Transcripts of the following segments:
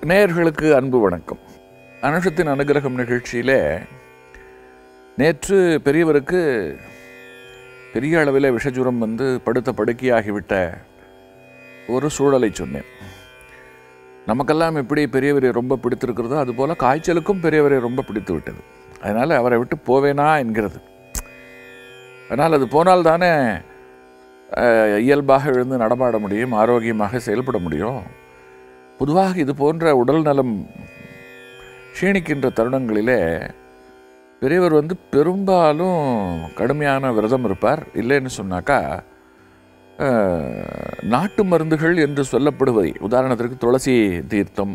நேயர்களுக்கு அன்பு வணக்கம் அனுஷத்தின் அனுகிரகம் நிகழ்ச்சியிலே நேற்று பெரியவருக்கு பெரிய அளவில் விஷஜுரம் வந்து படுத்த படுக்கையாகிவிட்ட ஒரு சூழலை சொன்னேன் நமக்கெல்லாம் எப்படி பெரியவரை ரொம்ப பிடித்திருக்கிறதோ அதுபோல் காய்ச்சலுக்கும் பெரியவரை ரொம்ப பிடித்து விட்டது அதனால் அவரை விட்டு போவேனா என்கிறது அதனால் அது போனால் தானே அஹ், இயல்பாக எழுந்து நடமாட முடியும் ஆரோக்கியமாக செயல்பட முடியும் பொதுவாக இது போன்ற உடல் நலம் க்ஷீணிக்கின்ற தருணங்களிலே பெரியவர் வந்து பெரும்பாலும் கடுமையான விரதம் இருப்பார் இல்லைன்னு சொன்னாக்கா அஹ், நாட்டு மருந்துகள் என்று சொல்லப்படுவதை உதாரணத்திற்கு துளசி தீர்த்தம்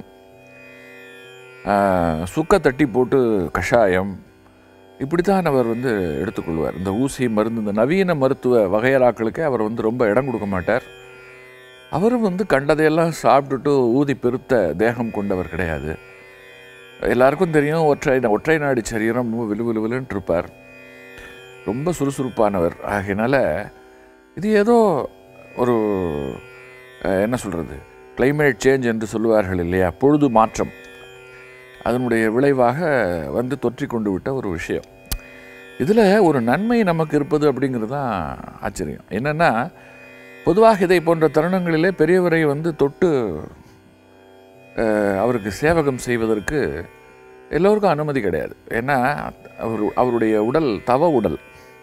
அஹ், சுக்க தட்டி போட்டு கஷாயம் இப்படித்தான் அவர் வந்து எடுத்துக்கொள்வார் இந்த ஊசி மருந்து இந்த நவீன மருத்துவ வகையறாக்களுக்கே அவர் வந்து ரொம்ப இடம் கொடுக்க மாட்டார் அவரும் வந்து கண்டதையெல்லாம் சாப்பிட்டுட்டு ஊதி பெருத்த தேகம் கொண்டவர் கிடையாது எல்லாருக்கும் தெரியும் ஒற்றை ஒற்றை நாடி சரீரம் ரொம்ப விலு விலுவிலுன்னு இருப்பார் ரொம்ப சுறுசுறுப்பானவர் ஆகையினால இது ஏதோ ஒரு அஹ், என்ன சொல்கிறது climate சேஞ்ச் என்று சொல்லுவார்கள் இல்லையா பொழுது மாற்றம் அதனுடைய விளைவாக வந்து தொற்றிக் கொண்டு விட்ட ஒரு விஷயம் இதில் ஒரு நன்மை நமக்கு இருப்பது அப்படிங்கிறது தான் ஆச்சரியம் என்னென்னா பொதுவாக இதை போன்ற தருணங்களிலே பெரியவரை வந்து தொட்டு அஹ், அவருக்கு சேவகம் செய்வதற்கு எல்லோருக்கும் அனுமதி கிடையாது ஏன்னா அவர் அவருடைய உடல் தவ உடல்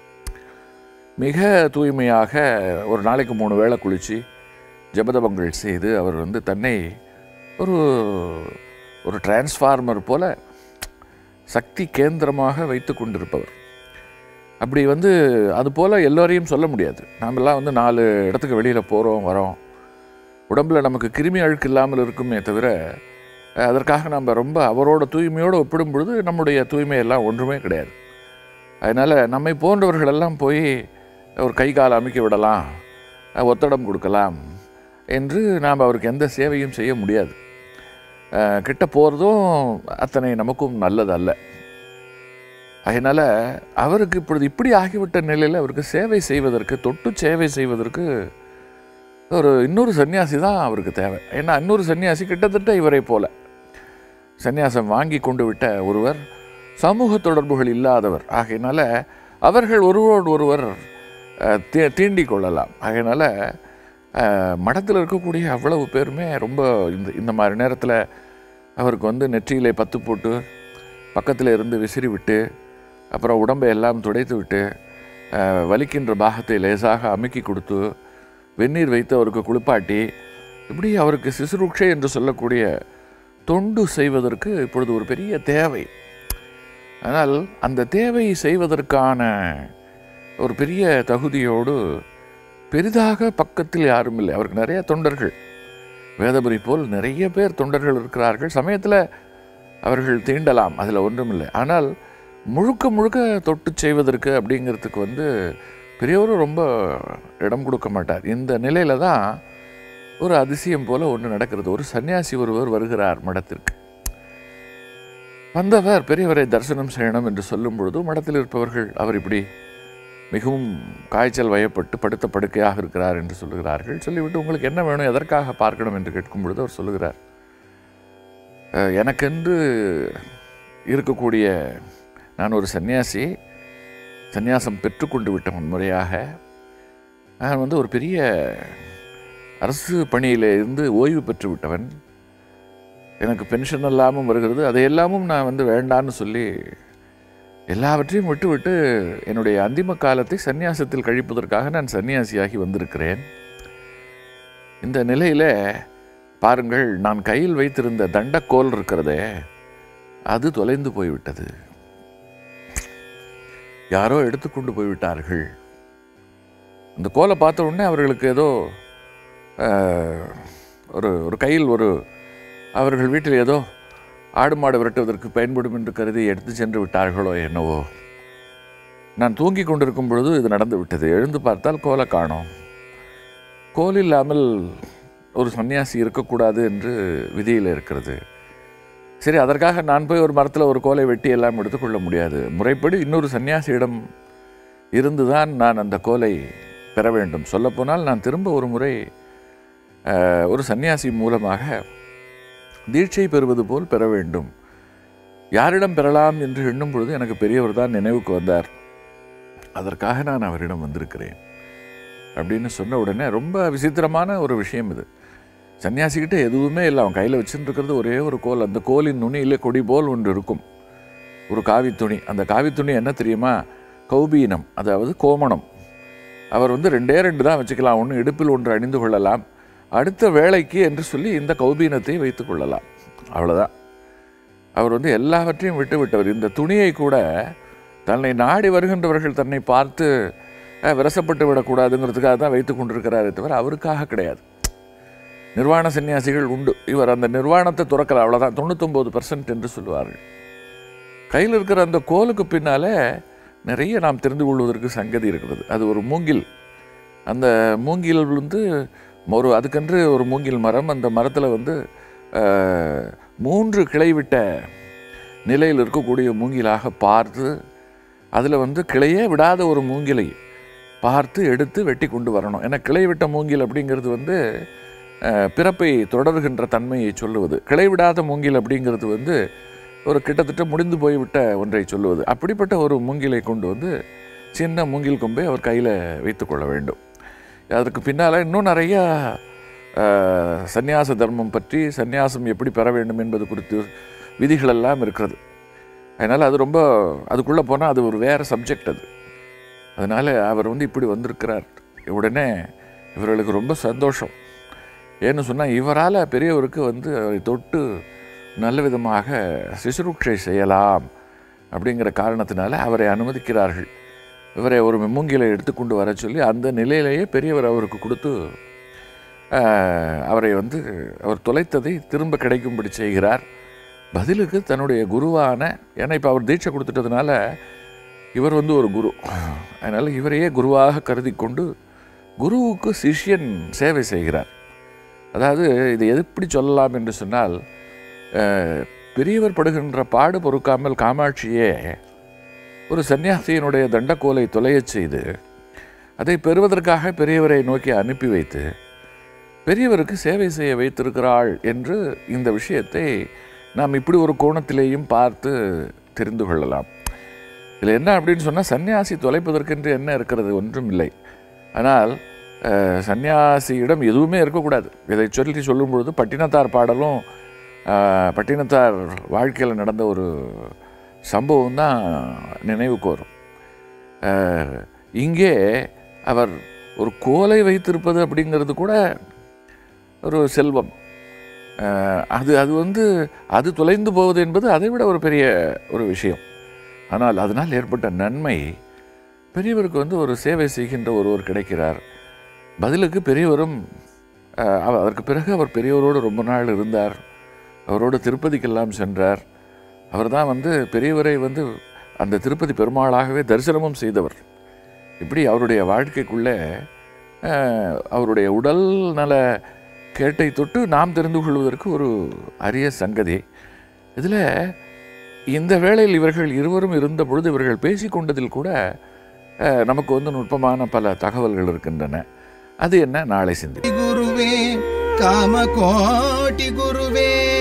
மிக தூய்மையாக ஒரு நாளைக்கு மூணு வேளை குளித்து ஜபதபங்கள் செய்து அவர் வந்து தன்னை ஒரு ஒரு டிரான்ஸ்ஃபார்மர் போல சக்தி கேந்திரமாக வைத்து கொண்டிருப்பவர் அப்படி வந்து அது போல் எல்லோரையும் சொல்ல முடியாது நாமெல்லாம் வந்து நாலு இடத்துக்கு வெளியில் போகிறோம் வரோம் உடம்புல நமக்கு கிருமி அழுக்கு இல்லாமல் இருக்குமே தவிர அஹ், அதற்காக நம்ம ரொம்ப அவரோட தூய்மையோடு ஒப்பிடும் பொழுது நம்முடைய தூய்மை எல்லாம் ஒன்றுமே கிடையாது அதனால் நம்மை போன்றவர்களெல்லாம் போய் ஒரு கை கால் அமைக்க விடலாம் அஹ், ஒத்தடம் கொடுக்கலாம் என்று நாம் அவருக்கு எந்த சேவையும் செய்ய முடியாது அஹ், கிட்ட போகிறதும் அத்தனை நமக்கும் நல்லது அல்ல அதனால் அவருக்கு இப்பொழுது இப்படி ஆகிவிட்ட நிலையில் அவருக்கு சேவை செய்வதற்கு தொட்டு சேவை செய்வதற்கு ஒரு இன்னொரு சன்னியாசி தான் அவருக்கு தேவை ஏன்னா இன்னொரு சன்னியாசி கிட்டத்தட்ட இவரை போல சந்நியாசம் வாங்கி கொண்டு விட்ட ஒருவர் சமூக தொடர்புகள் இல்லாதவர் ஆகையினால அவர்கள் ஒருவரோடு ஒருவர் அஹ், தீ தீண்டிக் கொள்ளலாம் ஆகையினால அஹ், மடத்தில் இருக்கக்கூடிய அவ்வளவு பேருமே ரொம்ப இந்த இந்த மாதிரி நேரத்தில் அவருக்கு வந்து நெற்றியிலே பத்து போட்டு பக்கத்தில் இருந்து விசிறி விட்டு அப்புறம் உடம்பை எல்லாம் துடைத்து விட்டு அஹ், வலிக்கின்ற பாகத்தை லேசாக அமுக்கி கொடுத்து வெந்நீர் வைத்து அவருக்கு குளிப்பாட்டி இப்படி அவருக்கு சிசுருக்ஷை என்று சொல்லக்கூடிய தொண்டு செய்வதற்கு இப்பொழுது ஒரு பெரிய தேவை ஆனால் அந்த தேவை செய்வதற்கான ஒரு பெரிய தகுதியோடு பெரிதாக பக்கத்தில் யாரும் இல்லை அவருக்கு நிறைய தொண்டர்கள் வேதபுரி போல் நிறைய பேர் தொண்டர்கள் இருக்கிறார்கள் சமயத்தில் அவர்கள் தீண்டலாம் அதில் ஒன்றுமில்லை ஆனால் முழுக்க முழுக்க தொட்டு செய்வதற்கு அப்படிங்கிறதுக்கு வந்து பெரியவரும் ரொம்ப இடம் கொடுக்க மாட்டார் இந்த நிலையில தான் ஒரு அதிசயம் போல ஒன்று நடக்கிறது ஒரு சன்னியாசி ஒருவர் வருகிறார் மடத்திற்கு வந்தவர் பெரியவரை தரிசனம் செய்யணும் என்று சொல்லும் பொழுது மடத்தில் இருப்பவர்கள் அவர் இப்படி மிகவும் காய்ச்சல் வயப்பட்டு படுத்த படுக்கையாக இருக்கிறார் என்று சொல்லுகிறார்கள் சொல்லிவிட்டு உங்களுக்கு என்ன வேணும் எதற்காக பார்க்கணும் என்று கேட்கும் பொழுது அவர் சொல்லுகிறார் "அஹ், எனக்கென்று இருக்கக்கூடிய நான் ஒரு சன்னியாசி சந்நியாசம் பெற்றுக்கொண்டு விட்ட முன்முறையாக நான் வந்து ஒரு பெரிய அரசு பணியில் இருந்து ஓய்வு பெற்று விட்டவன் எனக்கு பென்ஷன் எல்லாமும் வருகிறது அதையெல்லாமும் நான் வந்து வேண்டான்னு சொல்லி எல்லாவற்றையும் விட்டுவிட்டு என்னுடைய அந்திம காலத்தை சந்நியாசத்தில் கழிப்பதற்காக நான் சன்னியாசியாகி வந்திருக்கிறேன் இந்த நிலையில் பாருங்கள் நான் கையில் வைத்திருந்த தண்டக்கோல் இருக்கிறதே அது தொலைந்து போய்விட்டது யாரோ எடுத்துக்கொண்டு போய்விட்டார்கள் அந்த கோலை பார்த்த உடனே அவர்களுக்கு ஏதோ அஹ், ஒரு ஒரு கையில் ஒரு அவர்கள் வீட்டில் ஏதோ ஆடு மாடு விரட்டுவதற்கு பயன்படும் என்று கருதி எடுத்து சென்று விட்டார்களோ என்னவோ நான் தூங்கி கொண்டிருக்கும் பொழுது இது நடந்து விட்டது எழுந்து பார்த்தால் கோலை காணோம் கோல் இல்லாமல் ஒரு சன்னியாசி இருக்கக்கூடாது என்று விதியில் இருக்கிறது சரி அதற்காக நான் போய் ஒரு மரத்தில் ஒரு கோலை வெட்டி எல்லாம் எடுத்துக்கொள்ள முடியாது முறைப்படி இன்னொரு சன்னியாசியிடம் இருந்துதான் நான் அந்த கோலை பெற வேண்டும் சொல்லப்போனால் நான் திரும்ப ஒரு முறை அஹ், ஒரு சன்னியாசி மூலமாக தீட்சை பெறுவது போல் பெற வேண்டும் யாரிடம் பெறலாம் என்று எண்ணும் பொழுது எனக்கு பெரியவர் தான் நினைவுக்கு வந்தார் அதற்காக நான் அவரிடம் வந்திருக்கிறேன் அப்படின்னு சொன்ன உடனே ரொம்ப விசித்திரமான ஒரு விஷயம் இது சன்னியாசிக்கிட்ட எதுவுமே இல்லை அவன் கையில் வச்சுட்டு இருக்கிறது ஒரே ஒரு கோல் அந்த கோலின் நுனியிலே கொடி போல் ஒன்று இருக்கும் ஒரு காவி துணி அந்த காவி துணி என்ன தெரியுமா கௌபீனம் அதாவது கோமணம் அவர் வந்து ரெண்டே ரெண்டு தான் வச்சுக்கலாம் ஒன்று இடுப்பில் ஒன்று அணிந்து கொள்ளலாம் அடுத்த வேலைக்கு என்று சொல்லி இந்த கௌபீனத்தை வைத்துக் கொள்ளலாம் அவ்வளோதான் அவர் வந்து எல்லாவற்றையும் விட்டு விட்டவர் இந்த துணியை கூட தன்னை நாடி வருகின்றவர்கள் தன்னை பார்த்து அஹ், விரசப்பட்டு விடக்கூடாதுங்கிறதுக்காக தான் வைத்து கொண்டிருக்கிறாரே தவிர அவருக்காக கிடையாது நிர்வாண சன்னியாசிகள் உண்டு இவர் அந்த நிர்வாணத்தை துறக்கல அவ்வளோதான் தொண்ணூத்தொம்பது பர்சன்ட் என்று சொல்லுவார்கள் கையில் இருக்கிற அந்த கோலுக்கு பின்னாலே நிறைய நாம் தெரிந்து கொள்வதற்கு சங்கதி இருக்கிறது அது ஒரு மூங்கில் அந்த மூங்கில் வந்து ஒரு அதுக்கென்று ஒரு மூங்கில் மரம் அந்த மரத்தில் வந்து அஹ், மூன்று கிளை விட்ட நிலையில் இருக்கக்கூடிய மூங்கிலாக பார்த்து அதில் வந்து கிளையே விடாத ஒரு மூங்கிலை பார்த்து எடுத்து வெட்டி கொண்டு வரணும் ஏன்னா கிளை விட்ட மூங்கில் அப்படிங்கிறது வந்து அஹ், பிறப்பை தொடர்கின்ற தன்மையை சொல்லுவது கிளை விடாத மூங்கில் அப்படிங்கிறது வந்து ஒரு கிட்டத்தட்ட முடிந்து போய்விட்ட ஒன்றை சொல்லுவது அப்படிப்பட்ட ஒரு மூங்கிலை கொண்டு வந்து சின்ன மூங்கில் கொம்பை அவர் கையில் வைத்துக்கொள்ள வேண்டும் அதற்கு பின்னால் இன்னும் நிறைய அஹ், சந்நியாச தர்மம் பற்றி சந்நியாசம் எப்படி பெற வேண்டும் என்பது குறித்து விதிகள் எல்லாம் இருக்கிறது அதனால் அது ரொம்ப அதுக்குள்ளே போனால் அது ஒரு வேறு சப்ஜெக்ட் அது அதனால் அவர் வந்து இப்படி வந்திருக்கிறார் உடனே இவர்களுக்கு ரொம்ப சந்தோஷம் ஏன்னு சொன்னால் இவரால் பெரியவருக்கு வந்து அவரை தொட்டு நல்ல விதமாக சிசுருட்சை செய்யலாம் அப்படிங்கிற காரணத்தினால அவரை அனுமதிக்கிறார்கள் இவரை ஒரு மூங்கிலை எடுத்துக்கொண்டு வர சொல்லி அந்த நிலையிலேயே பெரியவர் அவருக்கு கொடுத்து ஆஹ், அவரை வந்து அவர் தொலைத்ததை திரும்ப கிடைக்கும்படி செய்கிறார் பதிலுக்கு தன்னுடைய குருவான ஏன்னா இப்போ அவர் தீட்சை கொடுத்துட்டதுனால இவர் வந்து ஒரு குரு அதனால் இவரையே குருவாக கருதி கொண்டு குருவுக்கு சிஷ்யன் சேவை செய்கிறார் அதாவது இது எப்படி சொல்லலாம் என்று சொன்னால் அஹ், பெரியவர் படுகின்ற பாடு பொறுக்காமல் காமாட்சியே ஒரு சன்னியாசியினுடைய தண்டக்கோலை தொலையச் செய்து அதை பெறுவதற்காக பெரியவரை நோக்கி அனுப்பி வைத்து பெரியவருக்கு சேவை செய்ய வைத்திருக்கிறாள் என்று இந்த விஷயத்தை நாம் இப்படி ஒரு கோணத்திலேயும் பார்த்து தெரிந்து கொள்ளலாம் இதில் என்ன அப்படின்னு சொன்னால் சன்னியாசி தொலைப்பதற்கென்று என்ன இருக்கிறது ஒன்றும் இல்லை ஆனால் அஹ், சன்னியாசியிடம் எதுவுமே இருக்கக்கூடாது இதை சொல்லி சொல்லும் பொழுது பட்டினத்தார் பாடலும் அஹ், பட்டினத்தார் வாழ்க்கையில் நடந்த ஒரு சம்பவம் தான் நினைவுக்கு வரும் அஹ், இங்கே அவர் ஒரு கோலை வைத்திருப்பது அப்படிங்கிறது கூட ஒரு செல்வம் அஹ், அது அது வந்து அது தொலைந்து போவது என்பது அதை விட ஒரு பெரிய ஒரு விஷயம் ஆனால் அதனால் ஏற்பட்ட நன்மை பெரியவருக்கு வந்து ஒரு சேவை செய்கின்ற ஒருவர் கிடைக்கிறார் பதிலுக்கு பெரியவரும் அஹ், அவ- அதற்கு பிறகு அவர் பெரியவரோடு ரொம்ப நாள் இருந்தார் அவரோடு திருப்பதிக்கெல்லாம் சென்றார் அவர்தான் வந்து பெரியவரை வந்து அந்த திருப்பதி பெருமாளாகவே தரிசனமும் செய்தவர் இப்படி அவருடைய வாழ்க்கைக்குள்ளே அஹ், அவருடைய உடல் நல கேட்டை தொட்டு நாம் தெரிந்து கொள்வதற்கு ஒரு அரிய சங்கதி இதில் இந்த வேளையில் இவர்கள் இருவரும் இருந்த பொழுது இவர்கள் பேசிக்கொண்டதில் கூட அஹ், நமக்கு வந்து நுட்பமான பல தகவல்கள் இருக்கின்றன அது என்ன நாளை சிந்தி ಗುರುವೇ ಕಾಮಕೋಟಿ ಗುರುವೇ